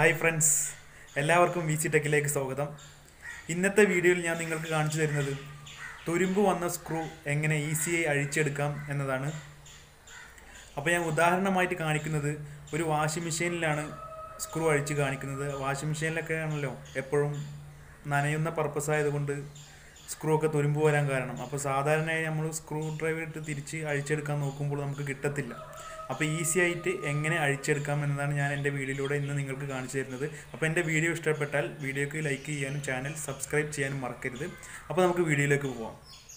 hi friends എല്ലാവർക്കും V C ടെക്കിലേക്ക് സ്വാഗതം ഇന്നത്തെ വീഡിയോയിൽ ഞാൻ നിങ്ങൾക്ക് കാണിച്ചു തരുന്നത് തുരുമ്പ് വന്ന സ്ക്രൂ എങ്ങനെ ഈസിയായി അഴിച്ചെടുക്കാം എന്നതാണ് അപ്പോൾ ഞാൻ ഉദാഹരണമായിട്ട് കാണിക്കുന്നത് ഒരു വാഷിംഗ് മെഷീനിലാണ് സ്ക്രൂ അഴിച്ച് കാണിക്കുന്നത് വാഷിംഗ് മെഷീനിലൊക്കെ ആണല്ലോ എപ്പോഴും നനയുന്ന പർപ്പസ് ആയതുകൊണ്ട് സ്ക്രൂ ഒക്കെ തുരുമ്പ് വരാൻ കാരണം അപ്പോൾ സാധാരണയായി നമ്മൾ സ്ക്രൂ ഡ്രൈവർ ഇട്ട് തിരിച്ച് അഴിച്ചെടുക്കാൻ നോക്കുമ്പോൾ നമുക്ക് കിട്ടത്തില്ല അപ്പോൾ ഈസി ആയിട്ട് എങ്ങനെ അഴിച്ചെടുക്കാം എന്നതാണ് ഞാൻ എൻ്റെ വീഡിയോയിലൂടെ ഇന്ന് നിങ്ങൾക്ക് കാണിച്ചു തരുന്നത് അപ്പോൾ എൻ്റെ വീഡിയോ ഇഷ്ടപ്പെട്ടാൽ വീഡിയോക്ക് ലൈക്ക് ചെയ്യാനും ചാനൽ സബ്സ്ക്രൈബ് ചെയ്യാനും മറക്കരുത് അപ്പോൾ നമുക്ക് വീഡിയോയിലേക്ക് പോവാം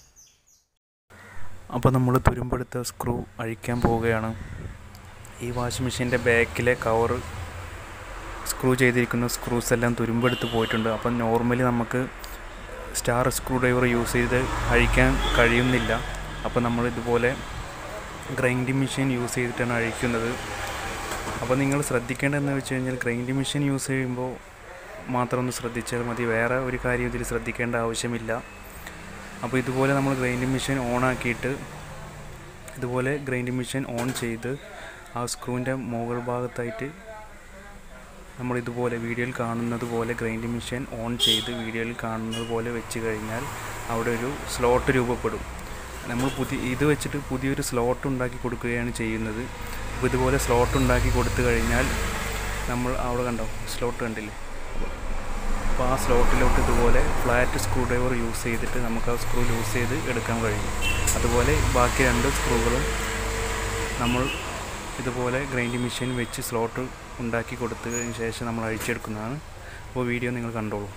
അപ്പോൾ നമ്മൾ തുരുമ്പെടുത്ത സ്ക്രൂ അഴിക്കാൻ പോവുകയാണ് ഈ വാഷിംഗ് മെഷീൻ്റെ ബാക്കിലെ കവർ സ്ക്രൂ ചെയ്തിരിക്കുന്ന സ്ക്രൂസ് എല്ലാം തുരുമ്പെടുത്ത് പോയിട്ടുണ്ട് അപ്പം നോർമലി നമുക്ക് സ്റ്റാർ സ്ക്രൂ ഡ്രൈവർ യൂസ് ചെയ്ത് അഴിക്കാൻ കഴിയുന്നില്ല അപ്പോൾ നമ്മൾ ഇതുപോലെ ഗ്രൈൻഡിങ് മെഷീൻ യൂസ് ചെയ്തിട്ടാണ് അഴിക്കുന്നത് അപ്പോൾ നിങ്ങൾ ശ്രദ്ധിക്കേണ്ടതെന്ന് വെച്ച് കഴിഞ്ഞാൽ ഗ്രൈൻഡിങ് മെഷീൻ യൂസ് ചെയ്യുമ്പോൾ മാത്രം ഒന്ന് ശ്രദ്ധിച്ചാൽ മതി വേറെ ഒരു കാര്യം ഇതിൽ ശ്രദ്ധിക്കേണ്ട ആവശ്യമില്ല അപ്പോൾ ഇതുപോലെ നമ്മൾ ഗ്രൈൻഡിങ് മെഷീൻ ഓൺ ആക്കിയിട്ട് ഇതുപോലെ ഗ്രൈൻഡിങ് മെഷീൻ ഓൺ ചെയ്ത് ആ സ്ക്രൂവിൻ്റെ മുകൾ ഭാഗത്തായിട്ട് നമ്മൾ ഇതുപോലെ വീഡിയോയിൽ കാണുന്നത് പോലെ ഗ്രൈൻഡിങ് മെഷീൻ ഓൺ ചെയ്ത് വീഡിയോയിൽ കാണുന്നത് പോലെ വെച്ച് കഴിഞ്ഞാൽ അവിടെ ഒരു സ്ലോട്ട് രൂപപ്പെടും നമ്മൾ പുതിയ ഇത് വെച്ചിട്ട് പുതിയൊരു സ്ലോട്ട് ഉണ്ടാക്കി കൊടുക്കുകയാണ് ചെയ്യുന്നത് അപ്പോൾ ഇതുപോലെ സ്ലോട്ട് ഉണ്ടാക്കി കൊടുത്തു കഴിഞ്ഞാൽ നമ്മൾ അവിടെ കണ്ടോ സ്ലോട്ട് കണ്ടില്ലേ അപ്പോൾ ആ സ്ലോട്ടിലോട്ട് ഇതുപോലെ ഫ്ലാറ്റ് സ്ക്രൂ ഡ്രൈവർ യൂസ് ചെയ്തിട്ട് നമുക്ക് ആ സ്ക്രൂ ലൂസ് ചെയ്ത് എടുക്കാൻ കഴിയും അതുപോലെ ബാക്കി രണ്ട് സ്ക്രൂകളും നമ്മൾ ഇതുപോലെ ഗ്രൈൻഡിങ് മെഷീൻ വെച്ച് സ്ലോട്ട് ഉണ്ടാക്കി കൊടുത്തതിന് ശേഷം നമ്മൾ അഴിച്ചെടുക്കുന്നതാണ് അപ്പോൾ വീഡിയോ നിങ്ങൾ കണ്ടോളൂ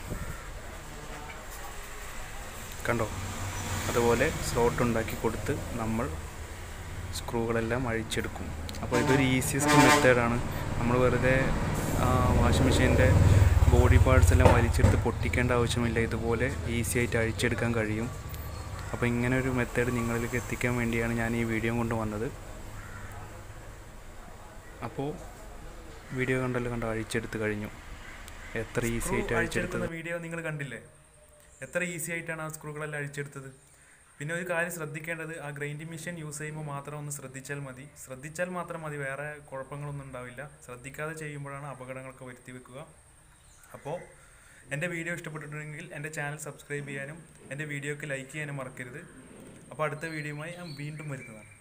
കണ്ടോ അതുപോലെ സ്ലോട്ട് ഉണ്ടാക്കി കൊടുത്ത് നമ്മൾ സ്ക്രൂകളെല്ലാം അഴിച്ചെടുക്കും അപ്പോൾ ഇതൊരു ഈസിയസ്റ്റ് മെത്തേഡാണ് നമ്മൾ വെറുതെ വാഷിംഗ് മെഷീൻ്റെ ബോഡി പാർട്സ് എല്ലാം വലിച്ചെടുത്ത് പൊട്ടിക്കേണ്ട ആവശ്യമില്ല ഇതുപോലെ ഈസി ആയിട്ട് അഴിച്ചെടുക്കാൻ കഴിയും അപ്പോൾ ഇങ്ങനെ ഒരു മെത്തേഡ് നിങ്ങളിലേക്ക് എത്തിക്കാൻ വേണ്ടിയാണ് ഞാൻ ഈ വീഡിയോ കൊണ്ട് വന്നത് അപ്പോൾ വീഡിയോ കണ്ടല്ലോ കണ്ടോ അഴിച്ചെടുത്ത് കഴിഞ്ഞു എത്ര ഈസി ആയിട്ട് അഴിച്ചെടുത്തത് അഴിച്ചെടുക്കുന്ന വീഡിയോ നിങ്ങൾ കണ്ടില്ലേ എത്ര ഈസി ആയിട്ടാണ് ആ സ്ക്രൂകളെല്ലാം അഴിച്ചെടുത്തത് പിന്നെ ഒരു കാര്യം ശ്രദ്ധിക്കേണ്ടത് ആ ഗ്രൈൻഡിങ് മെഷീൻ യൂസ് ചെയ്യുമ്പോൾ മാത്രം ഒന്ന് ശ്രദ്ധിച്ചാൽ മതി ശ്രദ്ധിച്ചാൽ മാത്രം മതി വേറെ കുഴപ്പങ്ങളൊന്നും ഉണ്ടാവില്ല ശ്രദ്ധിക്കാതെ ചെയ്യുമ്പോഴാണ് അപകടങ്ങളൊക്കെ വരുത്തി വെക്കുക അപ്പോൾ എൻ്റെ വീഡിയോ ഇഷ്ടപ്പെട്ടിട്ടുണ്ടെങ്കിൽ എൻ്റെ ചാനൽ സബ്സ്ക്രൈബ് ചെയ്യാനും എൻ്റെ വീഡിയോക്ക് ലൈക്ക് ചെയ്യാനും മറക്കരുത് അപ്പോൾ അടുത്ത വീഡിയോയുമായി ഞാൻ വീണ്ടും വരുന്നതാണ്